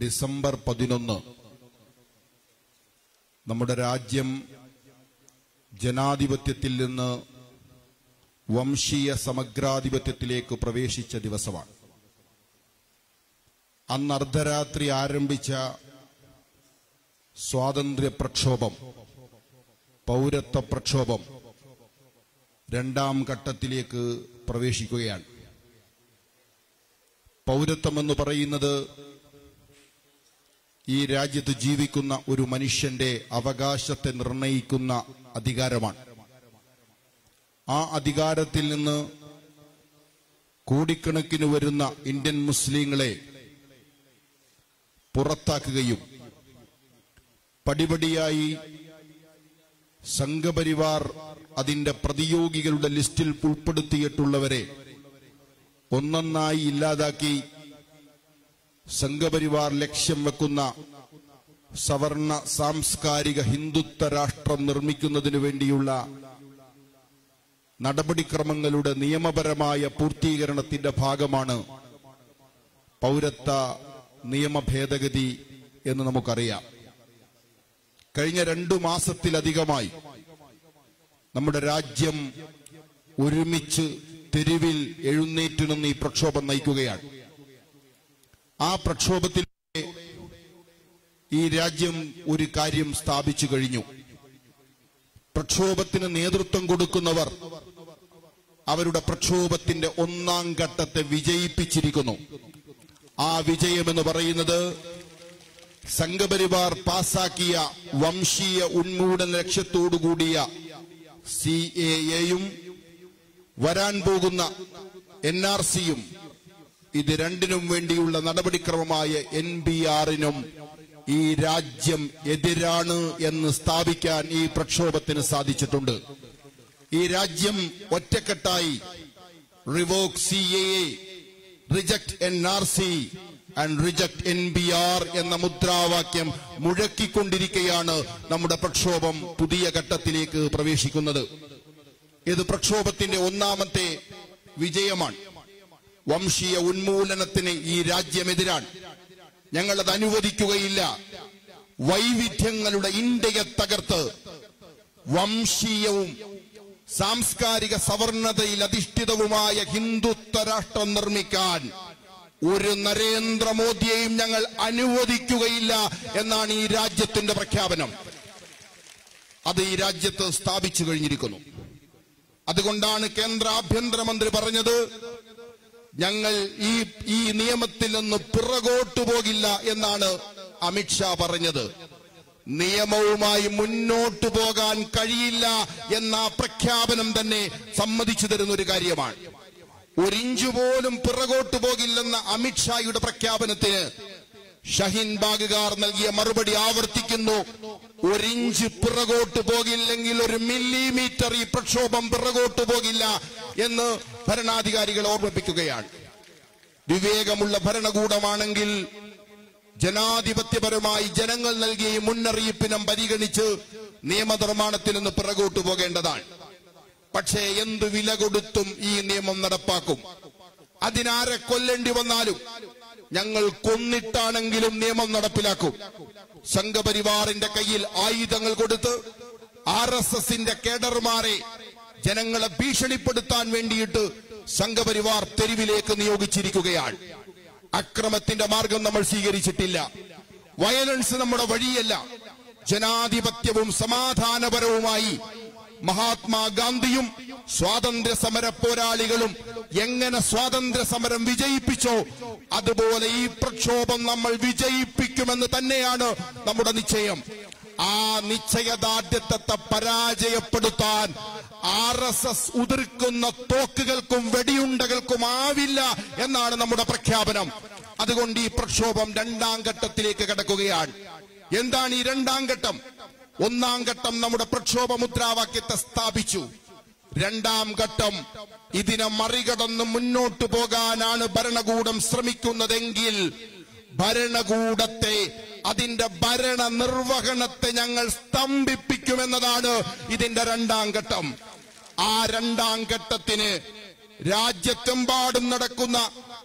December പതിനൊന്ന് നമ്മുടെ രാജ്യം ജനാധിപത്യത്തിൽ നിന്ന് വംശീയ സമഗ്രാധിപത്യത്തിലേക്ക് പ്രവേശിച്ച ദിവസമാണ് അന്ന് അർദ്ധരാത്രി ആരംഭിച്ച സ്വാതന്ത്ര്യ പ്രക്ഷോഭം പൗരത്വ പ്രക്ഷോഭം രണ്ടാം ഘട്ടത്തിലേക്ക് പ്രവേശിക്കുകയാണ് പൗരത്വം എന്ന് പറയുന്നത് ഈ രാജ്യത്ത് ജീവിക്കുന്ന ഒരു മനുഷ്യന്റെ അവകാശത്തെ നിർണയിക്കുന്ന അധികാരമാണ് ആ അധികാരത്തിൽ നിന്ന് കോടിക്കണക്കിന് വരുന്ന ഇന്ത്യൻ മുസ്ലിങ്ങളെ പുറത്താക്കുകയും പടിപടിയായി സംഘപരിവാർ അതിന്റെ പ്രതിയോഗികളുടെ ലിസ്റ്റിൽ ഉൾപ്പെടുത്തിയിട്ടുള്ളവരെ ഒന്നൊന്നായി ഇല്ലാതാക്കി സംഘപരിവാർ ലക്ഷ്യം വെക്കുന്ന സവർണ സാംസ്കാരിക ഹിന്ദുത്വ രാഷ്ട്രം നിർമ്മിക്കുന്നതിനു വേണ്ടിയുള്ള നടപടിക്രമങ്ങളുടെ നിയമപരമായ പൂർത്തീകരണത്തിന്റെ ഭാഗമാണ് പൗരത്വ നിയമ ഭേദഗതി എന്ന് നമുക്കറിയാം കഴിഞ്ഞ രണ്ടു മാസത്തിലധികമായി നമ്മുടെ രാജ്യം ഒരുമിച്ച് തെരുവിൽ എഴുന്നേറ്റ് നിന്ന് ഈ പ്രക്ഷോഭം നയിക്കുകയാണ് ആ പ്രക്ഷോഭത്തിൽ ഈ രാജ്യം ഒരു കാര്യം സ്ഥാപിച്ചു കഴിഞ്ഞു പ്രക്ഷോഭത്തിന് നേതൃത്വം കൊടുക്കുന്നവർ അവരുടെ പ്രക്ഷോഭത്തിന്റെ ഒന്നാം ഘട്ടത്തെ വിജയിപ്പിച്ചിരിക്കുന്നു ആ വിജയം എന്ന് പറയുന്നത് സംഘപരിവാർ പാസാക്കിയ വംശീയ ഉന്മൂലന ലക്ഷ്യത്തോടുകൂടിയ സി എ എയും വരാൻ പോകുന്ന എൻ ആർ സിയും ഇത് രണ്ടിനും വേണ്ടിയുള്ള നടപടിക്രമമായ എൻ ബി ആറിനും ഈ രാജ്യം എതിരാണ് എന്ന് സ്ഥാപിക്കാൻ ഈ പ്രക്ഷോഭത്തിന് സാധിച്ചിട്ടുണ്ട് ഈ രാജ്യം ഒറ്റക്കെട്ടായി revoke C A reject N R C and reject N P R എന്ന മുദ്രാവാക്യം മുഴക്കിക്കൊണ്ടിരിക്കെയാണ് നമ്മുടെ പ്രക്ഷോഭം പുതിയ ഘട്ടത്തിലേക്ക് പ്രവേശിക്കുന്നത് ഇത് പ്രക്ഷോഭത്തിന്റെ ഒന്നാമത്തെ വിജയമാണ് വംശീയ ഉന്മൂലനത്തിന് ഈ രാജ്യമെതിരാണ് ഞങ്ങൾ അത് അനുവദിക്കുകയില്ല വൈവിധ്യങ്ങളുടെ ഇന്ത്യയെ തകർത്ത് വംശീയവും സാംസ്കാരിക സവർണതയിൽ അധിഷ്ഠിതവുമായ ഹിന്ദുത്വ രാഷ്ട്രം നിർമ്മിക്കാൻ ഒരു നരേന്ദ്രമോദിയെയും ഞങ്ങൾ അനുവദിക്കുകയില്ല എന്നാണ് ഈ രാജ്യത്തിന്റെ പ്രഖ്യാപനം അത് ഈ രാജ്യത്ത് സ്ഥാപിച്ചു കഴിഞ്ഞിരിക്കുന്നു അതുകൊണ്ടാണ് കേന്ദ്ര ആഭ്യന്തരമന്ത്രി പറഞ്ഞത് ഞങ്ങൾ ഈ ഈ നിയമത്തിൽ നിന്ന് പിറകോട്ടു പോകില്ല എന്നാണ് അമിത്ഷാ പറഞ്ഞത് നിയമവുമായി മുന്നോട്ടു പോകാൻ കഴിയില്ല എന്ന ആ പ്രഖ്യാപനം തന്നെ സമ്മതിച്ചു തരുന്ന ഒരു കാര്യമാണ് ഒരിഞ്ചു പോലും പിറകോട്ടു പോകില്ലെന്ന അമിത്ഷായുടെ പ്രഖ്യാപനത്തിന് ഷഹീൻ ബാഗുകാർ നൽകിയ മറുപടി ആവർത്തിക്കുന്നു ഒരിഞ്ച് പിറകോട്ട് പോകില്ലെങ്കിൽ ഒരു മില്ലിമീറ്റർ ഈ പ്രക്ഷോഭം പിറകോട്ട് പോകില്ല എന്ന് ഭരണാധികാരികൾ ഓർമ്മിപ്പിക്കുകയാണ് വിവേകമുള്ള ഭരണകൂടമാണെങ്കിൽ ജനാധിപത്യപരമായി ജനങ്ങൾ നൽകിയ ഈ മുന്നറിയിപ്പിനം പരിഗണിച്ച് നിയമനിർമ്മാണത്തിൽ നിന്ന് പിറകോട്ട് പോകേണ്ടതാണ് പക്ഷേ എന്ത് വില കൊടുത്തും ഈ നിയമം നടപ്പാക്കും അതിനാരെ കൊല്ലേണ്ടി വന്നാലും ഞങ്ങൾ കൊന്നിട്ടാണെങ്കിലും നിയമം നടപ്പിലാക്കും സംഘപരിവാറിന്റെ കയ്യിൽ ആയുധങ്ങൾ കൊടുത്ത് ആർ എസ് എസിന്റെ കേഡർമാരെ ജനങ്ങളെ ഭീഷണിപ്പെടുത്താൻ വേണ്ടിയിട്ട് സംഘപരിവാർ തെരുവിലേക്ക് നിയോഗിച്ചിരിക്കുകയാണ് അക്രമത്തിന്റെ മാർഗം നമ്മൾ സ്വീകരിച്ചിട്ടില്ല വയലൻസ് നമ്മുടെ വഴിയല്ല ജനാധിപത്യവും സമാധാനപരവുമായി മഹാത്മാഗാന്ധിയും സ്വാതന്ത്ര്യ സമര പോരാളികളും എങ്ങനെ സ്വാതന്ത്ര്യ സമരം വിജയിപ്പിച്ചോ അതുപോലെ ഈ പ്രക്ഷോഭം നമ്മൾ വിജയിപ്പിക്കുമെന്ന് തന്നെയാണ് നമ്മുടെ നിശ്ചയം ആ നിശ്ചയദാർഢ്യത്തെ പരാജയപ്പെടുത്താൻ ആർ എസ് എസ് ഉതിർക്കുന്ന തോക്കുകൾക്കും വെടിയുണ്ടകൾക്കും ആവില്ല എന്നാണ് നമ്മുടെ പ്രഖ്യാപനം അതുകൊണ്ട് ഈ പ്രക്ഷോഭം രണ്ടാം ഘട്ടത്തിലേക്ക് കടക്കുകയാണ് എന്താണ് ഈ രണ്ടാം ഘട്ടം ഒന്നാം ഘട്ടം നമ്മുടെ പ്രക്ഷോഭ മുദ്രാവാക്യത്തെ സ്ഥാപിച്ചു രണ്ടാം ഘട്ടം ഇതിനെ മറികടന്ന് മുന്നോട്ടു പോകാനാണ് ഭരണകൂടം ശ്രമിക്കുന്നതെങ്കിൽ ഭരണകൂടത്തെ അതിന്റെ ഭരണ നിർവഹണത്തെ ഞങ്ങൾ സ്തംഭിപ്പിക്കുമെന്നതാണ് ഇതിന്റെ രണ്ടാം ഘട്ടം ആ രണ്ടാം ഘട്ടത്തിന് രാജ്യത്തെമ്പാടും നടക്കുന്ന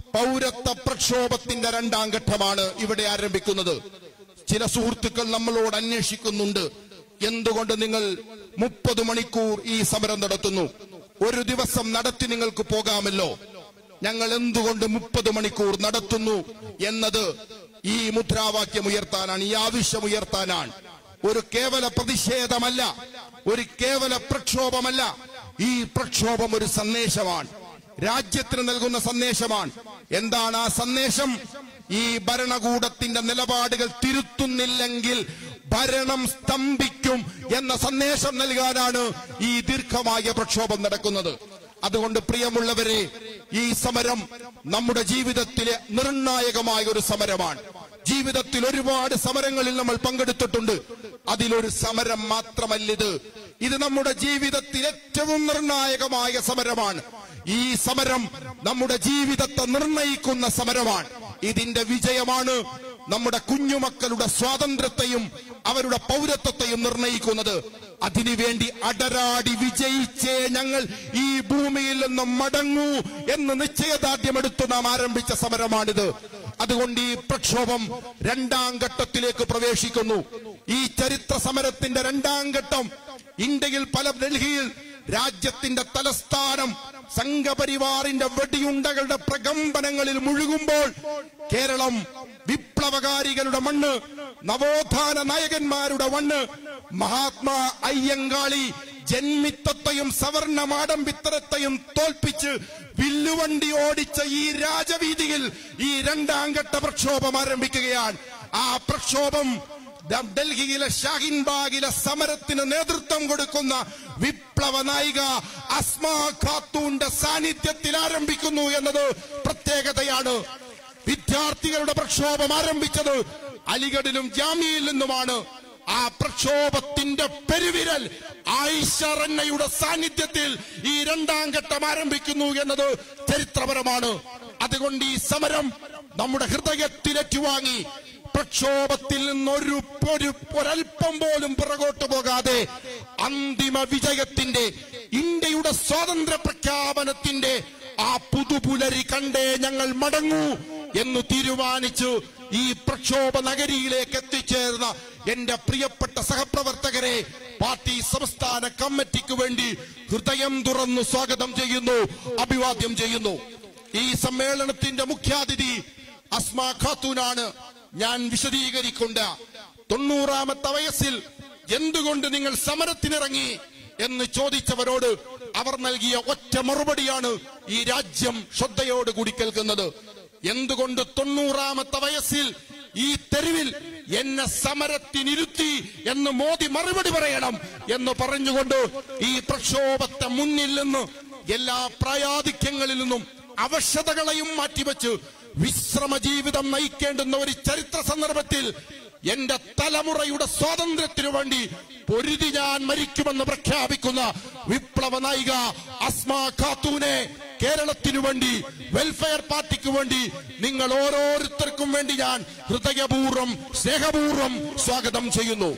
പൗരത്വ പ്രക്ഷോഭത്തിന്റെ രണ്ടാം ഘട്ടമാണ് ഇവിടെ ആരംഭിക്കുന്നത് ചില സുഹൃത്തുക്കൾ നമ്മളോട് അന്വേഷിക്കുന്നുണ്ട് എന്തുകൊണ്ട് നിങ്ങൾ മുപ്പത് മണിക്കൂർ ഈ സമരം നടത്തുന്നു ഒരു ദിവസം നടത്തി നിങ്ങൾക്ക് പോകാമല്ലോ ഞങ്ങൾ എന്തുകൊണ്ട് മുപ്പത് മണിക്കൂർ നടത്തുന്നു എന്നത് ഈ മുദ്രാവാക്യം ഉയർത്താനാണ് ഈ ആവശ്യം ഉയർത്താനാണ് ഒരു കേവല പ്രതിഷേധമല്ല ഒരു കേവല പ്രക്ഷോഭമല്ല ഈ പ്രക്ഷോഭം ഒരു സന്ദേശമാണ് രാജ്യത്തിന് നൽകുന്ന സന്ദേശമാണ് എന്താണ് ആ സന്ദേശം ഈ ഭരണകൂടത്തിന്റെ നിലപാടുകൾ തിരുത്തുന്നില്ലെങ്കിൽ ഭരണം സ്തംഭിക്കും എന്ന സന്ദേശം നൽകാനാണ് ഈ ദീർഘമായ പ്രക്ഷോഭം നടക്കുന്നത് അതുകൊണ്ട് പ്രിയമുള്ളവരെ ഈ സമരം നമ്മുടെ ജീവിതത്തിലെ നിർണായകമായ ഒരു സമരമാണ് ജീവിതത്തിൽ ഒരുപാട് സമരങ്ങളിൽ നമ്മൾ പങ്കെടുത്തിട്ടുണ്ട് അതിലൊരു സമരം മാത്രമല്ലിത് ഇത് നമ്മുടെ ജീവിതത്തിൽ ഏറ്റവും നിർണായകമായ സമരമാണ് ഈ സമരം നമ്മുടെ ജീവിതത്തെ നിർണയിക്കുന്ന സമരമാണ് ഇതിന്റെ വിജയമാണ് നമ്മുടെ കുഞ്ഞുമക്കളുടെ സ്വാതന്ത്ര്യത്തെയും അവരുടെ പൗരത്വത്തെയും നിർണയിക്കുന്നത് അതിനുവേണ്ടി അടരാടി വിജയിച്ചേ ഞങ്ങൾ ഈ ഭൂമിയിൽ നിന്ന് മടങ്ങൂ എന്ന് നിശ്ചയദാർഢ്യമെടുത്ത് നാം ആരംഭിച്ച സമരമാണിത് അതുകൊണ്ട് ഈ പ്രക്ഷോഭം രണ്ടാം ഘട്ടത്തിലേക്ക് പ്രവേശിക്കുന്നു ഈ ചരിത്ര സമരത്തിന്റെ രണ്ടാം ഘട്ടം ഇന്ത്യയിൽ പല ഡൽഹിയിൽ രാജ്യത്തിന്റെ തലസ്ഥാനം സംഘപരിവാറിന്റെ വെടിയുണ്ടകളുടെ പ്രകമ്പനങ്ങളിൽ മുഴുകുമ്പോൾ കേരളം വിപ്ലവകാരികളുടെ മണ്ണ് നവോത്ഥാന നായകന്മാരുടെ മണ്ണ് മഹാത്മാ അയ്യങ്കാളി ജന്മിത്വത്തെയും സവർണ മാടമ്പിത്തരത്തെയും തോൽപ്പിച്ച് വില്ലുവണ്ടി ഓടിച്ച ഈ രാജവീതിയിൽ ഈ രണ്ടാം ഘട്ട പ്രക്ഷോഭം ആരംഭിക്കുകയാണ് ആ പ്രക്ഷോഭം ദ- ഡൽഹിയിലെ ഷാഹിൻ ബാഗിലെ സമരത്തിന് നേതൃത്വം കൊടുക്കുന്ന വിപ്ലവ നായിക അസ്മാ ഖാത്തൂന്റെ സാന്നിധ്യത്തിൽ ആരംഭിക്കുന്നു എന്നത് പ്രത്യേകതയാണ് വിദ്യാർത്ഥികളുടെ പ്രക്ഷോഭം ആരംഭിച്ചത് അലിഗഡിലും ജാമ്യയിൽ നിന്നുമാണ് ആ പ്രക്ഷോഭത്തിന്റെ പെരുവിരൽ ആയിഷറന്നയുടെ സാന്നിധ്യത്തിൽ ഈ രണ്ടാം ഘട്ടം ആരംഭിക്കുന്നു എന്നത് ചരിത്രപരമാണ് അതുകൊണ്ട് ഈ സമരം നമ്മുടെ ഹൃദയത്തിൽ ഏറ്റുവാങ്ങി പ്രക്ഷോഭത്തിൽ നിന്നൊരു ഒരു ഒരൽപ്പം പോലും പുറകോട്ട് പോകാതെ അന്തിമ വിജയത്തിന്റെ ഇന്ത്യയുടെ സ്വാതന്ത്ര്യ പ്രഖ്യാപനത്തിന്റെ ആ പുതുപുലരി കണ്ടേ ഞങ്ങൾ മടങ്ങൂ എന്ന് തീരുമാനിച്ചു ഈ പ്രക്ഷോഭ നഗരിയിലേക്ക് എത്തിച്ചേർന്ന എന്റെ പ്രിയപ്പെട്ട സഹപ്രവർത്തകരെ പാർട്ടി സംസ്ഥാന കമ്മിറ്റിക്ക് വേണ്ടി ഹൃദയം തുറന്നു സ്വാഗതം ചെയ്യുന്നു അഭിവാദ്യം ചെയ്യുന്നു ഈ സമ്മേളനത്തിന്റെ മുഖ്യാതിഥി അസ്മാ ഖാത്തൂനാണ് ഞാൻ വിശദീകരിക്കൊണ്ട് തൊണ്ണൂറാമത്തെ വയസ്സിൽ എന്തുകൊണ്ട് നിങ്ങൾ സമരത്തിനിറങ്ങി എന്ന് ചോദിച്ചവരോട് അവർ നൽകിയ ഒറ്റ മറുപടിയാണ് ഈ രാജ്യം ശ്രദ്ധയോടുകൂടി കേൾക്കുന്നത് എന്തുകൊണ്ട് തൊണ്ണൂറാമത്തെ വയസ്സിൽ ഈ തെരുവിൽ എന്നെ സമരത്തിനിരുത്തി എന്ന് മോദി മറുപടി പറയണം എന്ന് പറഞ്ഞുകൊണ്ട് ഈ പ്രക്ഷോഭത്തെ മുന്നിൽ നിന്ന് എല്ലാ പ്രായാധിക്യങ്ങളിൽ നിന്നും അവശതകളെയും മാറ്റിവെച്ച് വിശ്രമ ജീവിതം നയിക്കേണ്ടുന്ന ഒരു ചരിത്ര സന്ദർഭത്തിൽ എന്റെ തലമുറയുടെ സ്വാതന്ത്ര്യത്തിനു വേണ്ടി പൊരുതി ഞാൻ മരിക്കുമെന്ന് പ്രഖ്യാപിക്കുന്ന വിപ്ലവ നായിക അസ്മാ ഖാത്തൂനെ കേരളത്തിനു വേണ്ടി വെൽഫെയർ പാർട്ടിക്ക് വേണ്ടി നിങ്ങൾ ഓരോരുത്തർക്കും വേണ്ടി ഞാൻ ഹൃദയപൂർവ്വം സ്നേഹപൂർവ്വം സ്വാഗതം ചെയ്യുന്നു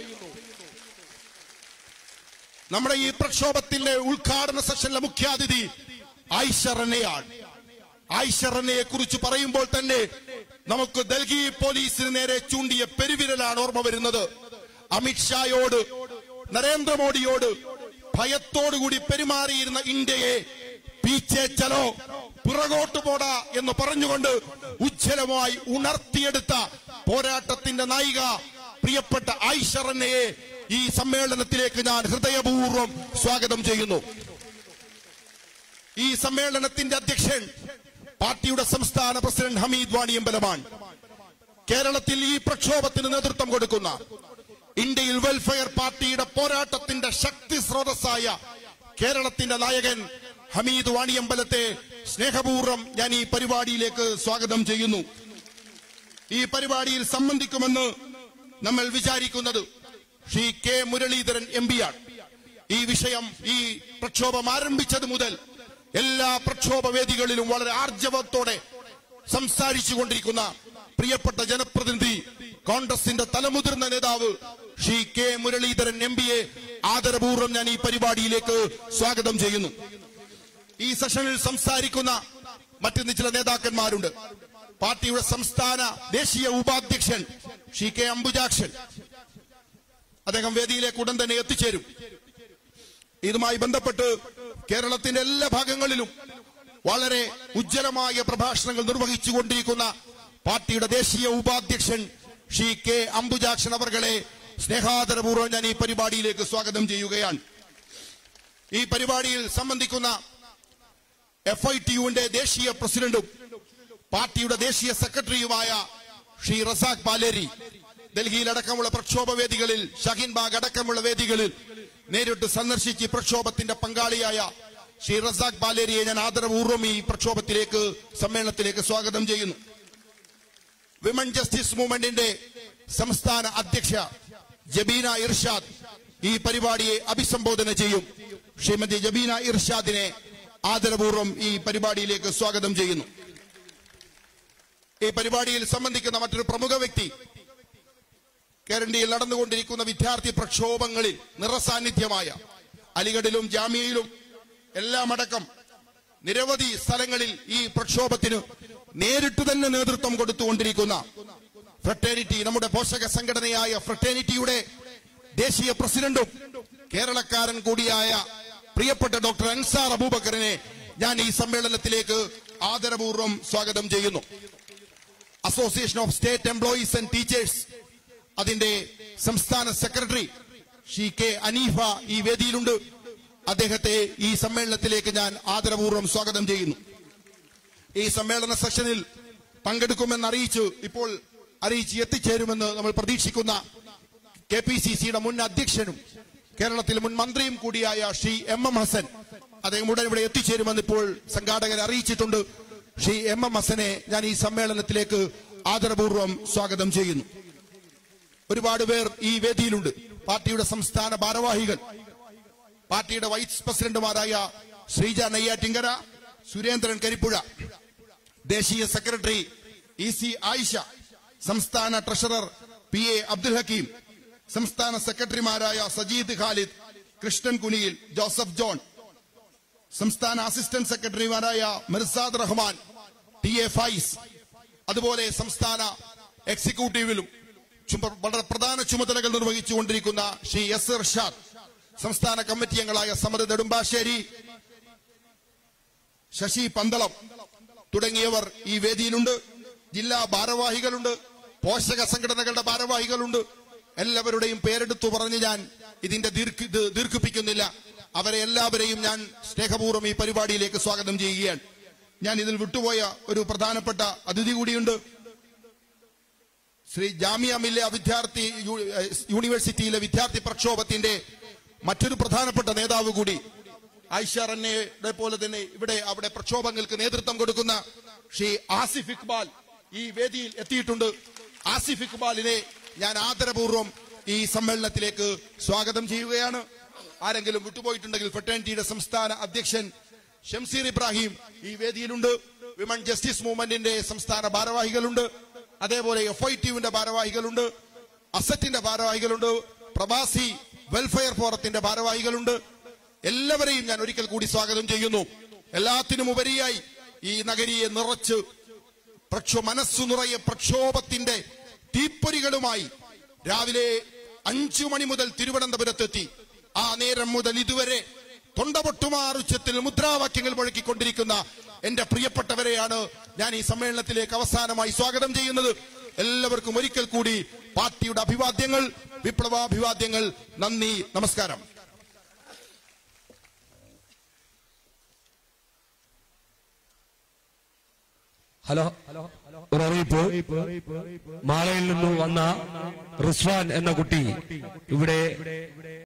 നമ്മുടെ ഈ പ്രക്ഷോഭത്തിന്റെ ഉദ്ഘാടന സെഷനിലെ മുഖ്യാതിഥി ഐഷറനെയാണ് ഐഷറനെ കുറിച്ച് പറയുമ്പോൾ തന്നെ നമുക്ക് ഡൽഹി പോലീസിന് നേരെ ചൂണ്ടിയ പെരുവിരലാണ് ഓർമ്മ വരുന്നത് അമിത്ഷായോട് നരേന്ദ്രമോദിയോട് ഭയത്തോടുകൂടി പെരുമാറിയിരുന്ന ഇന്ത്യയെ പീച്ചേ ചലോ പുറകോട്ട് പോടാ എന്ന് പറഞ്ഞുകൊണ്ട് ഉജ്ജ്വലമായി ഉണർത്തിയെടുത്ത പോരാട്ടത്തിന്റെ നായിക പ്രിയപ്പെട്ട ഐഷറന്നയെ ഈ സമ്മേളനത്തിലേക്ക് ഞാൻ ഹൃദയപൂർവ്വം സ്വാഗതം ചെയ്യുന്നു ഈ സമ്മേളനത്തിന്റെ അധ്യക്ഷൻ പാർട്ടിയുടെ സംസ്ഥാന പ്രസിഡന്റ് ഹമീദ് വാണിയമ്പലമാണ് കേരളത്തിൽ ഈ പ്രക്ഷോഭത്തിന് നേതൃത്വം കൊടുക്കുന്ന ഇന്ത്യയിൽ വെൽഫെയർ പാർട്ടിയുടെ പോരാട്ടത്തിന്റെ ശക്തി സ്രോതസ്സായ കേരളത്തിന്റെ നായകൻ ഹമീദ് വാണിയമ്പലത്തെ സ്നേഹപൂർവ്വം ഞാൻ ഈ പരിപാടിയിലേക്ക് സ്വാഗതം ചെയ്യുന്നു ഈ പരിപാടിയിൽ സംബന്ധിക്കുമെന്ന് നമ്മൾ വിചാരിക്കുന്നത് ശ്രീ കെ മുരളീധരൻ എം പിയാണ് ഈ വിഷയം ഈ പ്രക്ഷോഭം ആരംഭിച്ചത് മുതൽ എല്ലാ പ്രക്ഷോഭ വേദികളിലും വളരെ ആർജവത്തോടെ സംസാരിച്ചു കൊണ്ടിരിക്കുന്ന പ്രിയപ്പെട്ട ജനപ്രതിനിധി കോൺഗ്രസിന്റെ തലമുതിർന്ന നേതാവ് ശ്രീ കെ മുരളീധരൻ എം പിയെ ആദരപൂർവ്വം ഞാൻ ഈ പരിപാടിയിലേക്ക് സ്വാഗതം ചെയ്യുന്നു ഈ സെഷനിൽ സംസാരിക്കുന്ന മറ്റു ചില നേതാക്കന്മാരുണ്ട് പാർട്ടിയുടെ സംസ്ഥാന ദേശീയ ഉപാധ്യക്ഷൻ ഷി കെ അംബുജാക്ഷൻ അദ്ദേഹം വേദിയിലേക്ക് ഉടൻ തന്നെ എത്തിച്ചേരും ഇതുമായി ബന്ധപ്പെട്ട് കേരളത്തിന്റെ എല്ലാ ഭാഗങ്ങളിലും വളരെ ഉജ്ജ്വലമായ പ്രഭാഷണങ്ങൾ നിർവഹിച്ചുകൊണ്ടിരിക്കുന്ന പാർട്ടിയുടെ ദേശീയ ഉപാധ്യക്ഷൻ ഷി കെ അംബുജാക്ഷൻ അവർകളെ സ്നേഹാദരപൂർവ്വം ഞാൻ ഈ പരിപാടിയിലേക്ക് സ്വാഗതം ചെയ്യുകയാണ് ഈ പരിപാടിയിൽ സംബന്ധിക്കുന്ന എഫ് ഐ ടി യുവിന്റെ ദേശീയ പ്രസിഡന്റും പാർട്ടിയുടെ ദേശീയ സെക്രട്ടറിയുമായ ശ്രീ റസാഖ് പാലേരി ഡൽഹിയിലടക്കമുള്ള പ്രക്ഷോഭ വേദികളിൽ ഷഹീൻ ബാഗ് അടക്കമുള്ള വേദികളിൽ നേരിട്ട് സന്ദർശിച്ച് ഈ പ്രക്ഷോഭത്തിന്റെ പങ്കാളിയായ ശ്രീ റസാഖ് പാലേരിയെ ഞാൻ ആദരപൂർവ്വം ഈ പ്രക്ഷോഭത്തിലേക്ക് സമ്മേളനത്തിലേക്ക് സ്വാഗതം ചെയ്യുന്നു വിമൻ ജസ്റ്റിസ് മൂവ്മെന്റിന്റെ സംസ്ഥാന അധ്യക്ഷ ജബീന ഇർഷാദ് ഈ പരിപാടിയെ അഭിസംബോധന ചെയ്യും ശ്രീമതി ജബീന ഇർഷാദിനെ ആദരപൂർവ്വം ഈ പരിപാടിയിലേക്ക് സ്വാഗതം ചെയ്യുന്നു ഈ പരിപാടിയിൽ സംബന്ധിക്കുന്ന മറ്റൊരു പ്രമുഖ വ്യക്തി കേരളയിൽ നടന്നുകൊണ്ടിരിക്കുന്ന വിദ്യാർത്ഥി പ്രക്ഷോഭങ്ങളിൽ നിറസാന്നിധ്യമായ അലിഗഡിലും ജാമ്യയിലും എല്ലാം അടക്കം നിരവധി സ്ഥലങ്ങളിൽ ഈ പ്രക്ഷോഭത്തിന് നേരിട്ട് തന്നെ നേതൃത്വം കൊടുത്തുകൊണ്ടിരിക്കുന്ന ഫ്രട്ടേണിറ്റി നമ്മുടെ പോഷക സംഘടനയായ ഫ്രട്ടേണിറ്റിയുടെ ദേശീയ പ്രസിഡന്റും കേരളക്കാരൻ കൂടിയായ പ്രിയപ്പെട്ട ഡോക്ടർ അൻസാർ അബൂബക്കറിനെ ഞാൻ ഈ സമ്മേളനത്തിലേക്ക് ആദരപൂർവ്വം സ്വാഗതം ചെയ്യുന്നു association of state employees and teachers അതിന്റെ സംസ്ഥാന സെക്രട്ടറി ഷി കെ അനീഫ ഈ വേദിയിലുണ്ട് അദ്ദേഹത്തെ ഈ സമ്മേളനത്തിലേക്ക് ഞാൻ ആദരപൂർവ്വം സ്വാഗതം ചെയ്യുന്നു ഈ സമ്മേളന സെഷനിൽ പങ്കെടുക്കുമെന്ന് അറിയിച്ചു ഇപ്പോൾ അറിയിച്ച് എത്തിച്ചേരുമെന്ന് നമ്മൾ പ്രതീക്ഷിക്കുന്ന കെ പി സി സിയുടെ മുൻ അധ്യക്ഷനും കേരളത്തിലെ മുൻ മന്ത്രിയും കൂടിയായ ശ്രീ എം എം ഹസൻ അദ്ദേഹം ഉടൻ ഇവിടെ എത്തിച്ചേരുമെന്ന് ഇപ്പോൾ സംഘാടകർ അറിയിച്ചിട്ടുണ്ട് ശ്രീ എം എം ഹസനെ ഞാൻ ഈ സമ്മേളനത്തിലേക്ക് ആദരപൂർവ്വം സ്വാഗതം ചെയ്യുന്നു ഒരുപാട് പേർ ഈ വേദിയിലുണ്ട് പാർട്ടിയുടെ സംസ്ഥാന ഭാരവാഹികൾ പാർട്ടിയുടെ വൈസ് പ്രസിഡന്റുമാരായ ശ്രീജ നെയ്യാറ്റിങ്കര സുരേന്ദ്രൻ കരിപ്പുഴ ദേശീയ സെക്രട്ടറി ഇ സി ആയിഷ സംസ്ഥാന treasurer P A Abdul Hakeem സംസ്ഥാന സെക്രട്ടറിമാരായ സജീദ് ഖാലിദ് കൃഷ്ണൻ കുനിയിൽ ജോസഫ് ജോൺ സംസ്ഥാന അസിസ്റ്റന്റ് സെക്രട്ടറിമാരായ മിർസാദ് റഹ്മാൻ ടി എ ഫൈസ് അതുപോലെ സംസ്ഥാന എക്സിക്യൂട്ടീവിലും ചുമ- വളരെ പ്രധാന ചുമതലകൾ നിർവഹിച്ചുകൊണ്ടിരിക്കുന്ന ശ്രീ എസ് ഇർഷാദ് സംസ്ഥാന കമ്മിറ്റി അംഗങ്ങളായ സമത് നെടുമ്പാശ്ശേരി ശശി പന്തളം തുടങ്ങിയവർ ഈ വേദിയിലുണ്ട് ജില്ലാ ഭാരവാഹികളുണ്ട് പോഷക സംഘടനകളുടെ ഭാരവാഹികളുണ്ട് എല്ലാവരുടെയും പേരെടുത്തു പറഞ്ഞ് ഞാൻ ഇതിന്റെ ദീർഘ ഇത് ദീർഘിപ്പിക്കുന്നില്ല അവരെ എല്ലാവരെയും ഞാൻ സ്നേഹപൂർവ്വം ഈ പരിപാടിയിലേക്ക് സ്വാഗതം ചെയ്യുകയാണ് ഞാൻ ഇതിൽ വിട്ടുപോയ ഒരു പ്രധാനപ്പെട്ട അതിഥി കൂടിയുണ്ട് ശ്രീ ജാമിയ മില്ല വിദ്യാർത്ഥി യു- ഏഹ് യൂണിവേഴ്സിറ്റിയിലെ വിദ്യാർത്ഥി പ്രക്ഷോഭത്തിന്റെ മറ്റൊരു പ്രധാനപ്പെട്ട നേതാവ് കൂടി ആയിഷ റന്നയുടെ പോലെ തന്നെ ഇവിടെ അവിടെ പ്രക്ഷോഭങ്ങൾക്ക് നേതൃത്വം കൊടുക്കുന്ന ശ്രീ ആസിഫ് ഇക്ബാൽ ഈ വേദിയിൽ എത്തിയിട്ടുണ്ട് ആസിഫ് ഇക്ബാലിനെ ഞാൻ ആദരപൂർവ്വം ഈ സമ്മേളനത്തിലേക്ക് സ്വാഗതം ചെയ്യുകയാണ് ആരെങ്കിലും വിട്ടുപോയിട്ടുണ്ടെങ്കിൽ ഫെറ്റേണിറ്റിയുടെ സംസ്ഥാന അധ്യക്ഷൻ ഷംസീർ ഇബ്രാഹിം ഈ വേദിയിലുണ്ട് വിമൻ ജസ്റ്റിസ് മൂവ്മെന്റിന്റെ സംസ്ഥാന ഭാരവാഹികളുണ്ട് അതേപോലെ എഫ് ഐ ടിയുവിന്റെ ഭാരവാഹികളുണ്ട് അസറ്റിന്റെ ഭാരവാഹികളുണ്ട് പ്രവാസി വെൽഫെയർ ഫോറത്തിന്റെ ഭാരവാഹികളുണ്ട് എല്ലാവരെയും ഞാൻ ഒരിക്കൽ കൂടി സ്വാഗതം ചെയ്യുന്നു എല്ലാത്തിനും ഉപരിയായി ഈ നഗരിയെ നിറച്ച് പ്രക്ഷോ മനസ്സു നിറയെ പ്രക്ഷോഭത്തിന്റെ തീപ്പൊരികളുമായി രാവിലെ അഞ്ചു മണി മുതൽ തിരുവനന്തപുരത്തെത്തി ആ നേരം മുതൽ ഇതുവരെ തൊണ്ടപൊട്ടുമാറുച്ചത്തിൽ മുദ്രാവാക്യങ്ങൾ മുഴക്കിക്കൊണ്ടിരിക്കുന്ന എന്റെ പ്രിയപ്പെട്ടവരെയാണ് ഞാൻ ഈ സമ്മേളനത്തിലേക്ക് അവസാനമായി സ്വാഗതം ചെയ്യുന്നത് എല്ലാവർക്കും ഒരിക്കൽ കൂടി പാർട്ടിയുടെ അഭിവാദ്യങ്ങൾ വിപ്ലവാഭിവാദ്യങ്ങൾ നന്ദി നമസ്കാരം ഹലോ ഒരു അറിയിപ്പ് മാളയിൽ നിന്ന് വന്ന റിസ്വാൻ എന്ന കുട്ടി ഇവിടെ